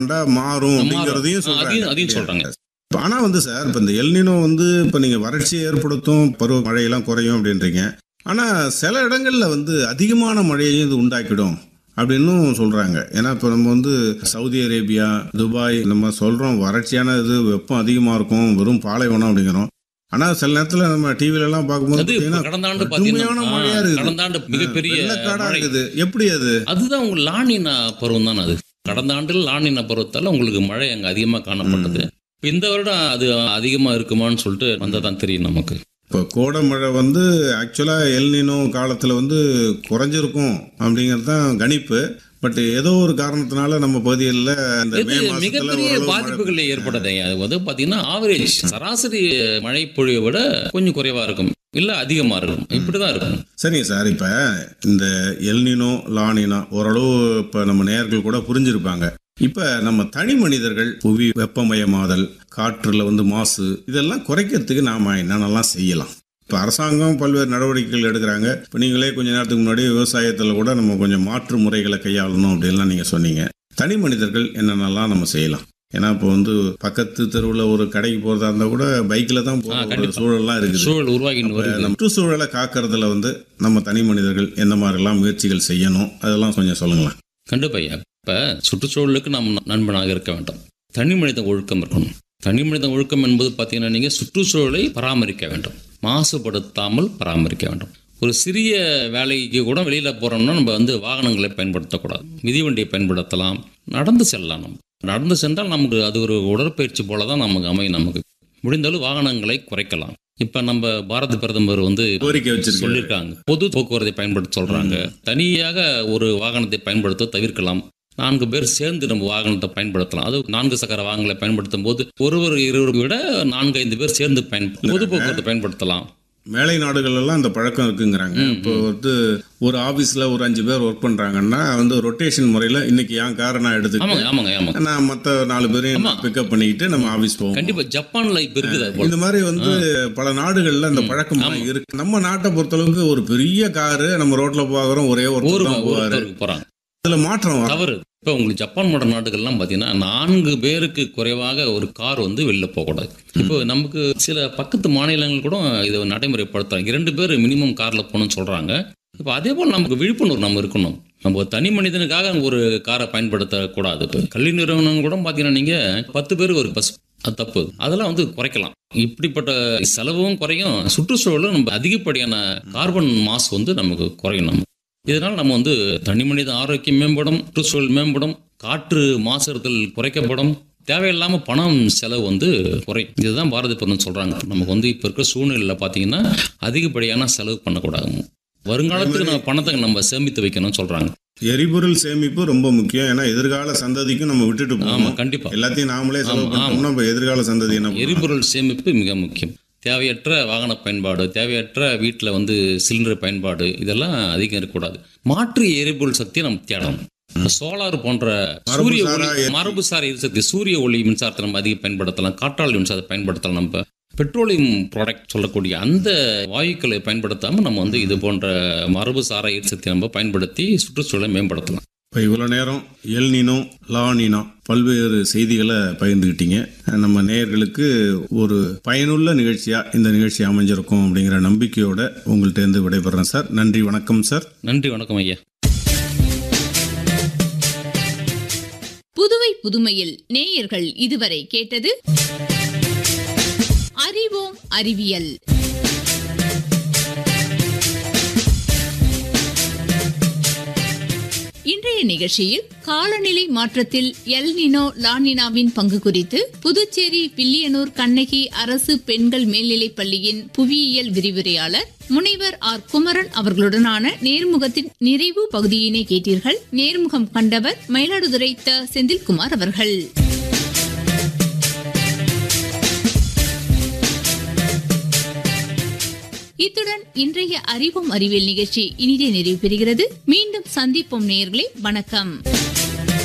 மாறும் அப்படிங்கிறதையும் ஆ, அதையும் அதையும் சொல்றாங்க இப்ப ஆனா வந்து சார் இப்ப இந்த எல்னினோ வந்து இப்ப நீங்க வறட்சியை ஏற்படுத்தும் பருவ மழையெல்லாம் குறையும் அப்படின்றீங்க ஆனா சில இடங்கள்ல வந்து அதிகமான மழையையும் இது உண்டாக்கிடும் அப்படின்னும் சொல்றாங்க ஏன்னா இப்ப நம்ம வந்து சவுதி அரேபியா துபாய் நம்ம சொல்றோம் வறட்சியான இது வெப்பம் அதிகமா இருக்கும் வெறும் பாலைவனம் அப்படிங்கிறோம் ஆனா சில நேரத்துல நம்ம டிவில எல்லாம் பார்க்கும்போது அது இப்ப பாத்தீங்கன்னா கடந்த ஆண்டு கடுமையான பாத்தீங்கன்னா மழையா ஆ, இருக்குது. கடந்த ஆண்டு மிகப்பெரிய வெள்ளக்காடா மழை இருக்குது எப்படி அது அதுதான் உங்க லானினா பருவம் தான் அது கடந்த ஆண்டில் லானினா பருவத்தால உங்களுக்கு மழை அங்க அதிகமா காணப்பட்டது இப்ப இந்த வருடம் அது அதிகமா இருக்குமான்னு சொல்லிட்டு வந்தாதான் தெரியும் நமக்கு இப்போ கோடை மழை வந்து ஆக்சுவலாக எல்னினோ காலத்தில் வந்து குறைஞ்சிருக்கும் அப்படிங்கிறது தான் கணிப்பு பட் ஏதோ ஒரு காரணத்தினால நம்ம பகுதிகளில் இந்த இது மே மாசத்துல மிகப்பெரிய ஓரளவு மழை- பாதிப்புகள் ஏற்படுது அது வந்து பாத்தீங்கன்னா ஆவரேஜ் சராசரி மழை பொழிவை விட கொஞ்சம் குறைவா இருக்கும் இல்ல அதிகமா இருக்கும் இப்படிதான் இருக்கும் சரிங்க சார் இப்போ இந்த எல்னினோ லானினோ ஓரளவு இப்போ நம்ம நேயர்கள் கூட புரிஞ்சிருப்பாங்க இப்போ நம்ம தனி மனிதர்கள் புவி வெப்பமயமாதல் காற்றுல வந்து மாசு இதெல்லாம் குறைக்கிறதுக்கு நாம என்னென்னலாம் செய்யலாம் இப்போ அரசாங்கம் பல்வேறு நடவடிக்கைகள் எடுக்கிறாங்க இப்போ நீங்களே கொஞ்ச நேரத்துக்கு முன்னாடி விவசாயத்தில் கூட நம்ம கொஞ்சம் மாற்று முறைகளை கையாளணும் அப்படின்லாம் நீங்கள் சொன்னீங்க தனி மனிதர்கள் என்னென்னலாம் நம்ம செய்யலாம் ஏன்னா இப்போ வந்து பக்கத்து தெருவில் ஒரு கடைக்கு போகிறதா இருந்தால் கூட பைக்கில் தான் போகிற ஒரு கண்டிப்பா. சூழல்லாம் இருக்குது சூழல் உருவாகின்னு வருது நம்ம சுற்றுச்சூழலை காக்கிறதுல வந்து நம்ம தனி மனிதர்கள் எந்த மாதிரிலாம் முயற்சிகள் செய்யணும் அதெல்லாம் கொஞ்சம் சொல்லுங்களேன் கண்டிப்பா ஐயா இப்ப சுற்றுச்சூழலுக்கு நாம் நண்பனாக இருக்க வேண்டும் தனி மனித ஒழுக்கம் இருக்கணும் தனி மனித ஒழுக்கம் என்பது பார்த்தீங்கன்னா நீங்க சுற்றுச்சூழலை பராமரிக்க வேண்டும் மாசுபடுத்தாமல் பராமரிக்க வேண்டும் ஒரு சிறிய வேலைக்கு கூட வெளியில போறோம்னா நம்ம வந்து வாகனங்களை பயன்படுத்தக்கூடாது மிதிவண்டியை பயன்படுத்தலாம் நடந்து செல்லலாம் நம்ம நடந்து சென்றால் நமக்கு அது ஒரு உடற்பயிற்சி போல தான் நமக்கு அமையும் நமக்கு முடிந்தாலும் வாகனங்களை குறைக்கலாம் இப்ப நம்ம பாரத பிரதமர் வந்து கோரிக்கை வச்சிருக்கோம் சொல்லியிருக்காங்க பொது போக்குவரத்தை பயன்படுத்த சொல்றாங்க தனியாக ஒரு வாகனத்தை பயன்படுத்த தவிர்க்கலாம் நான்கு பேர் சேர்ந்து நம்ம வாகனத்தை பயன்படுத்தலாம் அது நான்கு சக்கர வாகனங்களை பயன்படுத்தும் போது ஒருவர் இருவரை விட நான்கு ஐந்து பேர் சேர்ந்து பயன் பொது போக்குவரத்தை பயன்படுத்தலாம் மேலை நாடுகள் எல்லாம் இந்த பழக்கம் இருக்குங்கிறாங்க இப்போ வந்து ஒரு ஆபீஸ்ல ஒரு அஞ்சு பேர் ஒர்க் பண்றாங்கன்னா வந்து ரொட்டேஷன் முறையில இன்னைக்கு என் காரை நான் எடுத்துக்கிட்டு ஆமாங்க ஆமாங்க ஆமாங்க நான் மற்ற நாலு பேரையும் பிக்கப் பண்ணிக்கிட்டு நம்ம ஆபீஸ் போவோம் கண்டிப்பா ஜப்பான்ல இப்ப இருக்குது அது போல இந்த மாதிரி வந்து பல நாடுகள்ல இந்த பழக்கம் இருக்கு நம்ம நாட்டை பொறுத்தளவுக்கு ஒரு பெரிய காரு நம்ம ரோட்ல போகிறோம் ஒரே ஒரு ஒரு தான் போவாரு ஒருத்தருக்கு போறாங்க அதுல மாற்றம் வரும். தவறு இப்போ உங்களுக்கு ஜப்பான் போன்ற நாடுகள்லாம் பார்த்தீங்கன்னா நான்கு பேருக்கு குறைவாக ஒரு கார் வந்து வெளில போகக்கூடாது இப்போ நமக்கு சில பக்கத்து மாநிலங்கள் கூட இதை நடைமுறைப்படுத்துறாங்க இரண்டு பேர் மினிமம் காரில் போகணும்னு சொல்கிறாங்க இப்போ அதே போல் நமக்கு விழிப்புணர்வு நம்ம இருக்கணும் நம்ம ஒரு தனி மனிதனுக்காக ஒரு காரை பயன்படுத்தக்கூடாது இப்போ கல்வி நிறுவனம் கூட பார்த்தீங்கன்னா நீங்கள் பத்து பேருக்கு ஒரு பஸ் அது தப்பு அதெல்லாம் வந்து குறைக்கலாம் இப்படிப்பட்ட செலவும் குறையும் சுற்றுச்சூழலும் நம்ம அதிகப்படியான கார்பன் மாசு வந்து நமக்கு குறையும் நம்ம இதனால் நம்ம வந்து தனி மனித ஆரோக்கியம் மேம்படும் சுற்றுச்சூழல் மேம்படும் காற்று மாசுறுதல் குறைக்கப்படும் தேவையில்லாம பணம் செலவு வந்து குறை இதுதான் பாரத பிரதமர் சொல்றாங்க நமக்கு வந்து இப்ப இருக்கிற சூழ்நிலையில பாத்தீங்கன்னா அதிகப்படியான செலவு பண்ணக்கூடாது வருங்காலத்துக்கு நம்ம பணத்தை நம்ம சேமித்து வைக்கணும்னு சொல்றாங்க எரிபொருள் சேமிப்பு ரொம்ப முக்கியம் ஏன்னா எதிர்கால சந்ததிக்கும் நம்ம விட்டுட்டு ஆமா போகணும் கண்டிப்பா எல்லாத்தையும் நாமளே செலவு ஆமா, பண்ணோம்னா நம்ம எதிர்கால சந்ததி என்ன பண்ணும்? எரிபொருள் சேமிப்பு மிக முக்கியம் தேவையற்ற வாகன பயன்பாடு தேவையற்ற வீட்டில் வந்து சிலிண்டர் பயன்பாடு இதெல்லாம் அதிகம் இருக்கக்கூடாது மாற்று எரிபொருள் சக்தியை நம்ம தேடணும் சோலார் போன்ற சூரிய மரபுசாரா ஒளி எரி- மரபுசார எரிசக்தி சூரிய ஒளி மின்சாரத்தை நம்ம அதிகம் பயன்படுத்தலாம் காற்றாலை மின்சாரத்தை பயன்படுத்தலாம் நம்ம பெட்ரோலியம் ப்ராடக்ட் சொல்லக்கூடிய அந்த வாயுக்களை பயன்படுத்தாம நம்ம வந்து இது போன்ற மரபுசார எரிசக்தியை நம்ம பயன்படுத்தி சுற்றுச்சூழலை மேம்படுத்தலாம் இப்போ இவ்வளோ நேரம் எல்னினோ லானினோ பல்வேறு செய்திகளை பகிர்ந்துக்கிட்டீங்க நம்ம நேயர்களுக்கு ஒரு பயனுள்ள நிகழ்ச்சியாக இந்த நிகழ்ச்சி அமைஞ்சிருக்கும் அப்படிங்கிற நம்பிக்கையோட உங்கள்கிட்ட இருந்து விடைபெறேன் சார் நன்றி வணக்கம் சார் நன்றி வணக்கம் ஐயா புதுவை புதுமையில் நேயர்கள் இதுவரை கேட்டது அறிவோம் அறிவியல் இன்றைய நிகழ்ச்சியில் காலநிலை மாற்றத்தில் எல் நினோ லானினாவின் பங்கு குறித்து புதுச்சேரி வில்லியனூர் கண்ணகி அரசு பெண்கள் மேல்நிலைப் பள்ளியின் புவியியல் விரிவுரையாளர் முனைவர் ஆர் குமரன் அவர்களுடனான நேர்முகத்தின் நிறைவு பகுதியினை கேட்டீர்கள் நேர்முகம் கண்டவர் மயிலாடுதுறை த செந்தில்குமார் அவர்கள் இத்துடன் இன்றைய அறிவோம் அறிவியல் நிகழ்ச்சி இனிதே நிறைவு பெறுகிறது மீண்டும் சந்திப்போம் நேயர்களே வணக்கம்